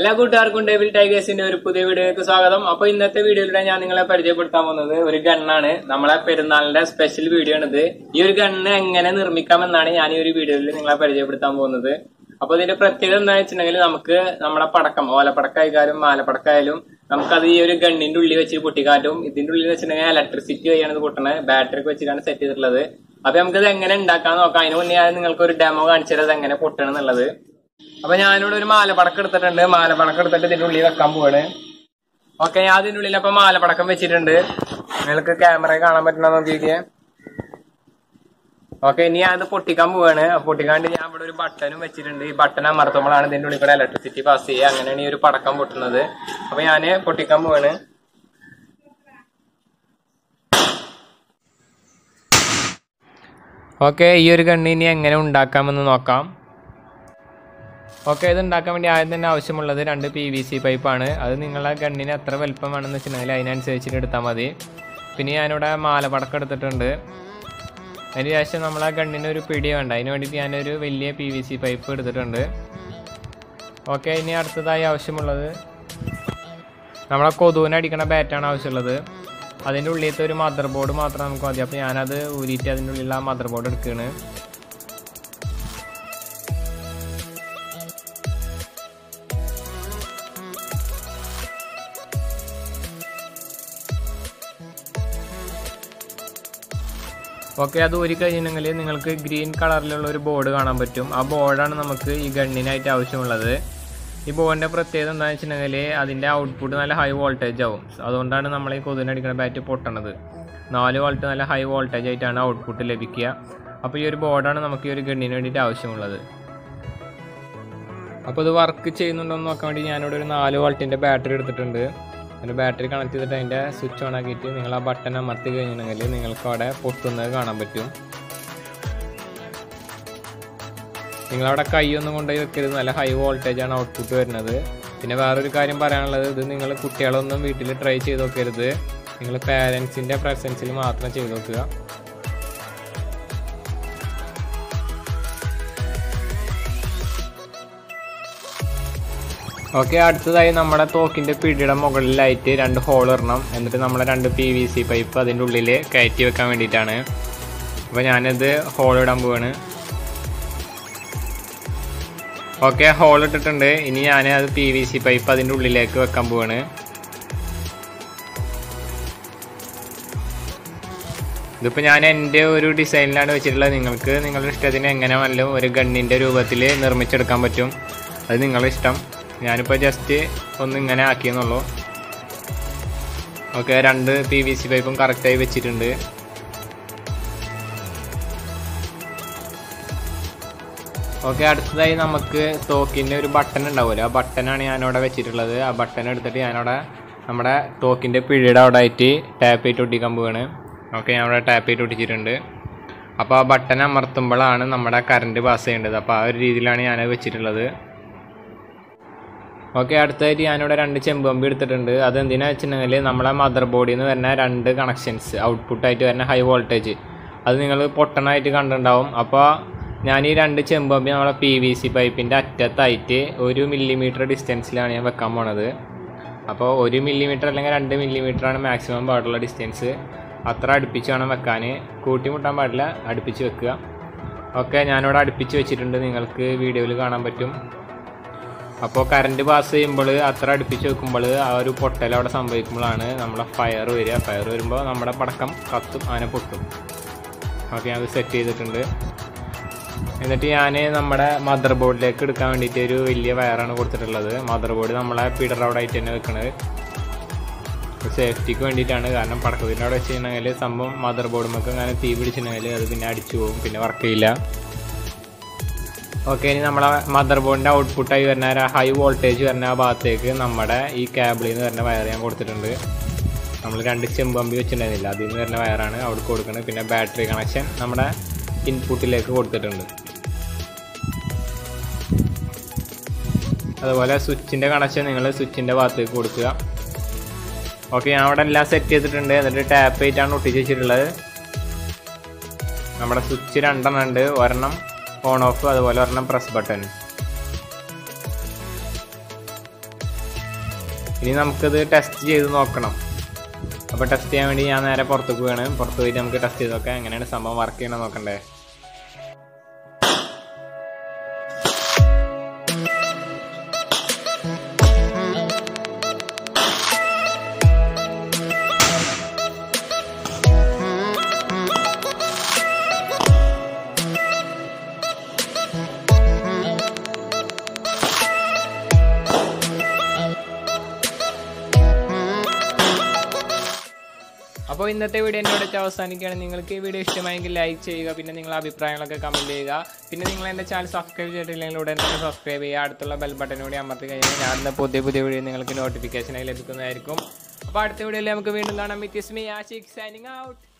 എല്ലാ കൂട്ടുകാർക്കും ഡേവിൽ ടൈഗേഴ്സിന്റെ ഒരു പുതിയ വീഡിയോയ്ക്ക് സ്വാഗതം അപ്പൊ ഇന്നത്തെ വീഡിയോയിലൂടെ ഞാൻ നിങ്ങളെ പരിചയപ്പെടുത്താൻ പോകുന്നത് ഒരു ഗണ്ണാണ് നമ്മളെ പെരുന്നാളിന്റെ സ്പെഷ്യൽ വീഡിയോ ആണിത് ഈ ഒരു ഗണ്ണ് എങ്ങനെ നിർമ്മിക്കാമെന്നാണ് ഞാൻ ഈ ഒരു വീഡിയോയിൽ നിങ്ങളെ പരിചയപ്പെടുത്താൻ പോകുന്നത് അപ്പൊ ഇതിന്റെ പ്രത്യേകത എന്താണെന്ന് വെച്ചിട്ടുണ്ടെങ്കിൽ നമുക്ക് നമ്മുടെ പടക്കം ഓലപ്പടക്കായാലും മാലപ്പടക്കായാലും നമുക്കത് ഈ ഒരു ഗണ്ണിന്റെ ഉള്ളിൽ വെച്ച് പൊട്ടിക്കാറ്റും ഇതിന്റെ ഉള്ളിൽ വെച്ചിട്ടുണ്ടെങ്കിൽ ഇലക്ട്രിസിറ്റി വഴിയാണ് ഇത് പൊട്ടണത് ബാറ്ററി ഒക്കെ വെച്ചിട്ടാണ് സെറ്റ് ചെയ്തിട്ടുള്ളത് അപ്പൊ നമുക്കിത് എങ്ങനെ ഉണ്ടാക്കാൻ നോക്കാം അതിന് മുന്നേ ഞാൻ നിങ്ങൾക്ക് ഒരു ഡെമോ കാണിച്ചു തരാം എങ്ങനെ പൊട്ടണം എന്നുള്ളത് അപ്പൊ ഞാനിവിടെ ഒരു മാലപ്പടക്കം എടുത്തിട്ടുണ്ട് മാലപ്പടക്കം എടുത്തിട്ട് ഇതിന്റെ ഉള്ളിൽ വെക്കാൻ പോവാണ് ഓക്കെ ഞാൻ അതിന്റെ ഉള്ളിൽ അപ്പൊ മാലപ്പടക്കം വെച്ചിട്ടുണ്ട് നിങ്ങൾക്ക് ക്യാമറ കാണാൻ പറ്റണ നോക്കിയൊക്കെ ഓക്കെ ഇനി ഞാൻ ഇത് പൊട്ടിക്കാൻ പോവാണ് അപ്പൊ പൊട്ടിക്കാണ്ട് ഞാൻ ഇവിടെ ഒരു ബട്ടണും വെച്ചിട്ടുണ്ട് ഈ ബട്ടൺ അമർത്തുമ്പോഴാണ് ഇതിന്റെ ഉള്ളിൽ കൂടെ ഇലക്ട്രിസിറ്റി പാസ് ചെയ്യുക അങ്ങനെയാണ് ഈ ഒരു പടക്കം പൊട്ടുന്നത് അപ്പൊ ഞാന് പൊട്ടിക്കാൻ പോവാണ് ഓക്കെ ഈ ഒരു ഗണ്ണ് ഇനി എങ്ങനെ ഉണ്ടാക്കാമെന്ന് നോക്കാം ഓക്കെ ഇത് ഉണ്ടാക്കാൻ വേണ്ടി ആദ്യം തന്നെ ആവശ്യമുള്ളത് രണ്ട് പി വി സി പൈപ്പാണ് അത് നിങ്ങളെ ഗണ്ണിന് എത്ര വലുപ്പം വേണമെന്ന് വെച്ചിട്ടുണ്ടെങ്കിൽ അതിനനുസരിച്ചിട്ട് എടുത്താൽ മതി പിന്നെ ഞാനിവിടെ മാലപ്പടക്കം എടുത്തിട്ടുണ്ട് അതിന് ശേഷം നമ്മൾ ആ ഗണ്ണിന് ഒരു പിടി വേണ്ട അതിന് വേണ്ടിയിട്ട് ഞാനൊരു വലിയ പി വി സി പൈപ്പ് എടുത്തിട്ടുണ്ട് ഓക്കെ ഇനി അടുത്തതായി ആവശ്യമുള്ളത് നമ്മളെ കൊതുവിന് അടിക്കണ ബാറ്റാണ് ആവശ്യമുള്ളത് അതിൻ്റെ ഉള്ളിലത്തെ ഒരു മദർ ബോർഡ് മാത്രം നമുക്ക് മതി അപ്പോൾ ഞാനത് ഊരിയിട്ട് അതിൻ്റെ ഉള്ളിലുള്ള ആ മദർ ബോർഡ് എടുക്കുകയാണ് ഓക്കെ അത് ഊരി കഴിഞ്ഞിട്ടുണ്ടെങ്കിൽ നിങ്ങൾക്ക് ഗ്രീൻ കളറിലുള്ള ഒരു ബോർഡ് കാണാൻ പറ്റും ആ ബോർഡാണ് നമുക്ക് ഈ ഗണ്ണിനായിട്ട് ആവശ്യമുള്ളത് ഈ ബോർഡിൻ്റെ പ്രത്യേകത എന്താണെന്ന് വെച്ചിട്ടുണ്ടെങ്കിൽ അതിൻ്റെ ഔട്ട്പുട്ട് നല്ല ഹൈ വോൾട്ടേജ് ആവും അതുകൊണ്ടാണ് നമ്മൾ ഈ കൊതുകിനടിക്കുന്ന ബാറ്റ് പൊട്ടണത് നാല് വോൾട്ട് നല്ല ഹൈ വോൾട്ടേജ് ആയിട്ടാണ് ഔട്ട്പുട്ട് ലഭിക്കുക അപ്പോൾ ഈ ഒരു ബോർഡാണ് നമുക്ക് ഈ ഒരു ഗണ്ണിന് വേണ്ടിയിട്ട് ആവശ്യമുള്ളത് അപ്പോൾ ഇത് വർക്ക് ചെയ്യുന്നുണ്ടോ എന്ന് നോക്കാൻ വേണ്ടി ഞാനിവിടെ ഒരു നാല് വോൾട്ടിൻ്റെ ബാറ്ററി എടുത്തിട്ടുണ്ട് അതിൻ്റെ ബാറ്ററി കണക്ട് ചെയ്തിട്ട് അതിൻ്റെ സ്വിച്ച് ഓൺ ആക്കിയിട്ട് നിങ്ങൾ ആ ബട്ടൺ അമർത്തി കഴിഞ്ഞിട്ടുണ്ടെങ്കിൽ നിങ്ങൾക്ക് അവിടെ പൊട്ടുന്നത് കാണാൻ പറ്റും നിങ്ങളവിടെ കൈയൊന്നും കൊണ്ടുപോയി വെക്കരുത് നല്ല ഹൈ വോൾട്ടേജ് ആണ് ഔട്ട്പുട്ട് വരുന്നത് പിന്നെ വേറൊരു കാര്യം പറയാനുള്ളത് ഇത് നിങ്ങൾ കുട്ടികളൊന്നും വീട്ടിൽ ട്രൈ ചെയ്ത് നോക്കരുത് നിങ്ങൾ പാരൻസിൻ്റെ പ്രസൻസിൽ മാത്രം ചെയ്ത് നോക്കുക ഓക്കെ അടുത്തതായി നമ്മുടെ തോക്കിൻ്റെ പിടിയുടെ മുകളിലായിട്ട് രണ്ട് ഹോൾ ഇടണം എന്നിട്ട് നമ്മൾ രണ്ട് പി വി സി പൈപ്പ് അതിൻ്റെ ഉള്ളിൽ കയറ്റി വെക്കാൻ വേണ്ടിയിട്ടാണ് അപ്പോൾ ഞാനിത് ഹോൾ ഇടാൻ പോവാണ് ഓക്കെ ഹോൾ ഇട്ടിട്ടുണ്ട് ഇനി ഞാൻ അത് പി വി സി പൈപ്പ് അതിൻ്റെ ഉള്ളിലേക്ക് വെക്കാൻ പോവാണ് ഇതിപ്പോൾ ഞാൻ എൻ്റെ ഒരു ഡിസൈനിലാണ് വെച്ചിട്ടുള്ളത് നിങ്ങൾക്ക് നിങ്ങളുടെ ഇഷ്ടത്തിന് എങ്ങനെ വല്ലതും ഒരു ഗണ്ണിൻ്റെ രൂപത്തിൽ നിർമ്മിച്ചെടുക്കാൻ പറ്റും അത് നിങ്ങളുടെ ഇഷ്ടം ഞാനിപ്പോൾ ജസ്റ്റ് ഒന്ന് ഇങ്ങനെ ആക്കിയെന്നുള്ളൂ ഓക്കെ രണ്ട് പി വി സി പൈപ്പും കറക്റ്റായി വെച്ചിട്ടുണ്ട് ഓക്കെ അടുത്തതായി നമുക്ക് തോക്കിൻ്റെ ഒരു ബട്ടൺ ഉണ്ടാവുമല്ലോ ആ ബട്ടനാണ് ഞാനവിടെ വെച്ചിട്ടുള്ളത് ആ ബട്ടൺ എടുത്തിട്ട് ഞാനവിടെ നമ്മുടെ തോക്കിൻ്റെ പിഴയുടെ അവിടെ ആയിട്ട് ടാപ്പ് ചെയ്ത് ഒട്ടിക്കാൻ പോവാണ് ഓക്കെ ഞാൻ അവിടെ ടാപ്പ് ചെയ്ത് ഒട്ടിച്ചിട്ടുണ്ട് അപ്പോൾ ആ ബട്ടൺ അമർത്തുമ്പോഴാണ് നമ്മുടെ കറണ്ട് പാസ് ചെയ്യേണ്ടത് അപ്പോൾ ആ ഒരു രീതിയിലാണ് ഞാനത് വെച്ചിട്ടുള്ളത് ഓക്കെ അടുത്തായിട്ട് ഞാനിവിടെ രണ്ട് ചെമ്പമ്പി എടുത്തിട്ടുണ്ട് അത് എന്തിനാ വെച്ചിട്ടുണ്ടെങ്കിൽ നമ്മളെ മദർ ബോർഡിൽ നിന്ന് വരുന്ന രണ്ട് കണക്ഷൻസ് ഔട്ട്പുട്ടായിട്ട് വരുന്ന ഹൈ വോൾട്ടേജ് അത് നിങ്ങൾ പൊട്ടണായിട്ട് കണ്ടിട്ടുണ്ടാവും അപ്പോൾ ഞാൻ ഈ രണ്ട് ചെമ്പമ്പി നമ്മളെ പി വി സി പൈപ്പിൻ്റെ അറ്റത്തായിട്ട് ഒരു മില്ലിമീറ്റർ ഡിസ്റ്റൻസിലാണ് ഞാൻ വെക്കാൻ പോണത് അപ്പോൾ ഒരു മില്ലിമീറ്റർ അല്ലെങ്കിൽ രണ്ട് മില്ലിമീറ്ററാണ് മാക്സിമം പാടുള്ള ഡിസ്റ്റൻസ് അത്ര അടുപ്പിച്ച് വേണം വെക്കാൻ കൂട്ടിമുട്ടാൻ പാടില്ല അടുപ്പിച്ച് വെക്കുക ഓക്കെ ഞാനിവിടെ അടുപ്പിച്ച് വെച്ചിട്ടുണ്ട് നിങ്ങൾക്ക് വീഡിയോയിൽ കാണാൻ പറ്റും അപ്പോൾ കറണ്ട് പാസ് ചെയ്യുമ്പോൾ അത്ര അടുപ്പിച്ച് വെക്കുമ്പോൾ ആ ഒരു പൊട്ടൽ അവിടെ സംഭവിക്കുമ്പോഴാണ് നമ്മളെ ഫയർ വരിക ഫയർ വരുമ്പോൾ നമ്മുടെ പടക്കം കത്തും അങ്ങനെ പൊട്ടും ഓക്കെ അത് സെറ്റ് ചെയ്തിട്ടുണ്ട് എന്നിട്ട് ഞാൻ നമ്മുടെ മദർ ബോർഡിലേക്ക് എടുക്കാൻ വേണ്ടിയിട്ട് ഒരു വലിയ വയറാണ് കൊടുത്തിട്ടുള്ളത് മദർ ബോർഡ് നമ്മളെ പീഡർ അവിടെ ആയിട്ട് തന്നെ വെക്കുന്നത് സേഫ്റ്റിക്ക് വേണ്ടിയിട്ടാണ് കാരണം പടക്കത്തിൻ്റെ അവിടെ വെച്ച് കഴിഞ്ഞാൽ സംഭവം മദർ ബോർഡുമൊക്കെ അങ്ങനെ തീ പിടിച്ചിട്ടുണ്ടെങ്കിൽ അത് പിന്നെ അടിച്ചു പോകും പിന്നെ വർക്ക് ചെയ്യില്ല ഓക്കെ ഇനി നമ്മളെ മദർ ബോർഡിൻ്റെ ഔട്ട്പുട്ടായി വരുന്ന ആ ഹൈ വോൾട്ടേജ് വരുന്ന ആ ഭാഗത്തേക്ക് നമ്മുടെ ഈ കേബിളിൽ നിന്ന് വരുന്ന വയർ ഞാൻ കൊടുത്തിട്ടുണ്ട് നമ്മൾ രണ്ട് ചെമ്പമ്പി വെച്ചിട്ടുണ്ടായിരുന്നില്ല അതിൽ നിന്ന് വരുന്ന വയറാണ് അവിടെ കൊടുക്കുന്നത് പിന്നെ ബാറ്ററി കണക്ഷൻ നമ്മുടെ ഇൻപുട്ടിലേക്ക് കൊടുത്തിട്ടുണ്ട് അതുപോലെ സ്വിച്ചിൻ്റെ കണക്ഷൻ നിങ്ങൾ സ്വിച്ചിൻ്റെ ഭാഗത്തേക്ക് കൊടുക്കുക ഓക്കെ ഞാൻ അവിടെ എല്ലാം സെറ്റ് ചെയ്തിട്ടുണ്ട് എന്നിട്ട് ടാപ്പ് ചെയ്തിട്ടാണ് ഒട്ടിച്ച് വെച്ചിട്ടുള്ളത് നമ്മുടെ സ്വിച്ച് രണ്ടെണ്ണം ഉണ്ട് ഒരെണ്ണം ഓൺ ഓഫ് അതുപോലെ ഒരെണ്ണം പ്രസ് ബട്ടൺ ഇനി നമുക്കിത് ടെസ്റ്റ് ചെയ്ത് നോക്കണം അപ്പോൾ ടെസ്റ്റ് ചെയ്യാൻ വേണ്ടി ഞാൻ നേരെ പുറത്തേക്ക് പോവാണ് പുറത്ത് പോയിട്ട് നമുക്ക് ടെസ്റ്റ് ചെയ്ത് നോക്കാം എങ്ങനെയാണ് സംഭവം വർക്ക് ചെയ്യണം നോക്കണ്ടേ അപ്പോൾ ഇന്നത്തെ വീഡിയോ എന്നോട് വെച്ച് അവസാനിക്കുകയാണ് നിങ്ങൾക്ക് ഈ വീഡിയോ ഇഷ്ടമായെങ്കിൽ ലൈക്ക് ചെയ്യുക പിന്നെ നിങ്ങളുടെ അഭിപ്രായങ്ങളൊക്കെ കമൻറ്റ് ചെയ്യുക പിന്നെ നിങ്ങൾ എൻ്റെ ചാനൽ സബ്സ്ക്രൈബ് ചെയ്തിട്ടില്ലെങ്കിൽ ഉടൻ തന്നെ സബ്സ്ക്രൈബ് ചെയ്യുക അടുത്തുള്ള ബെൽ ബട്ടൺ കൂടി അമർത്തി കഴിഞ്ഞാൽ ഞാൻ പുതിയ പുതിയ വീഡിയോ നിങ്ങൾക്ക് നോട്ടിഫിക്കേഷനായി ലഭിക്കുന്നതായിരിക്കും അപ്പോൾ അടുത്ത വീഡിയോയിൽ നമുക്ക് വീണ്ടും കാണാം വിത്യസ്മി ആഷിക് സൈനിങ് ഔട്ട്